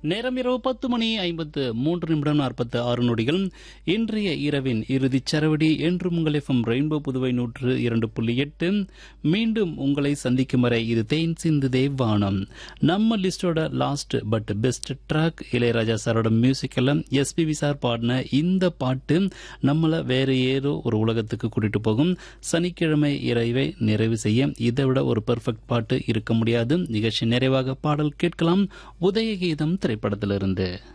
நேரம் இரவு பத்து மணி ஐம்பத்து மூன்று நிமிடம் நாற்பத்து ஆறு நொடிகள் இன்றைய இரவின் இறுதிச் சரவடி என்றும் உங்கள் எஃப்எம் ரெயின்போ புதுவை நூற்று இரண்டு புள்ளி எட்டு மீண்டும் உங்களை சந்திக்கும் வரை இது தேன் சிந்து தேவானம் நம்ம லிஸ்டோட last but best track Ilaiyaraaja சாரோட மியூசிக்கில் எஸ்பிபி சார் பாடின இந்த பாட்டு நம்மளை வேற ஏதோ ஒரு உலகத்துக்கு கூட்டிட்டு போகும் சனிக்கிழமை இரவை நிறைவு செய்ய இதை விட ஒரு பெர்ஃபெக்ட் பாட்டு இருக்க முடியாது நிகழ்ச்சி நிறைவாக பாடல் கேட்கலாம் உதயகீதம் திரைப்படத்திலிருந்து